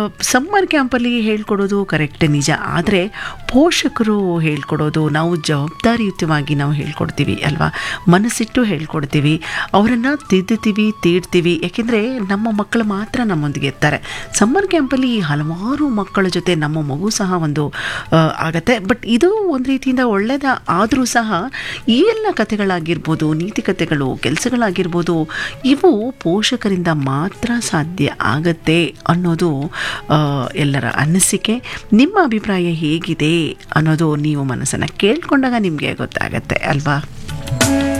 summer ಕ್ಯಾಂಪಲ್ಲಿ ಹೇಳ್ಕೊಡೋದು correct ನಿಜ ಆದರೆ ಪೋಷಕರು ಹೇಳ್ಕೊಡೋದು ನಾವು ಜವಾಬ್ದಾರಿಯುತವಾಗಿ ನಾವು ಹೇಳ್ಕೊಡ್ತೀವಿ ಅಲ್ವಾ ಮನಸ್ಸಿಟ್ಟು ಹೇಳ್ಕೊಡ್ತೀವಿ ಅವರನ್ನು ತಿದ್ದುತ್ತೀವಿ ತೀಡ್ತೀವಿ ಯಾಕೆಂದರೆ ನಮ್ಮ ಮಕ್ಕಳು ಮಾತ್ರ ನಮ್ಮೊಂದಿಗೆ ಇರ್ತಾರೆ ಸಮ್ಮರ್ ಕ್ಯಾಂಪಲ್ಲಿ ಹಲವಾರು ಮಕ್ಕಳ ಜೊತೆ ನಮ್ಮ ಮಗು ಸಹ ಒಂದು ಆ, ಆಗತ್ತೆ ಬಟ್ ಇದು ಒಂದು ರೀತಿಯಿಂದ ಒಳ್ಳೆಯದ ಆದರೂ ಸಹ ಈ ಎಲ್ಲ ಕಥೆಗಳಾಗಿರ್ಬೋದು ನೀತಿ ಕಥೆಗಳು ಕೆಲಸಗಳಾಗಿರ್ಬೋದು ಇವು ಪೋಷಕರಿಂದ ಮಾತ್ರ ಸಾಧ್ಯ ಆಗತ್ತೆ ಅನ್ನೋದು ಆ, ಎಲ್ಲರ ಅನಿಸಿಕೆ ನಿಮ್ಮ ಅಭಿಪ್ರಾಯ ಹೇಗಿದೆ ಅನ್ನೋದು ನೀವು ಮನಸ್ಸನ್ನು ಕೇಳ್ಕೊಂಡಾಗ ನಿಮಗೆ ಗೊತ್ತಾಗತ್ತೆ ಅಲ್ವಾ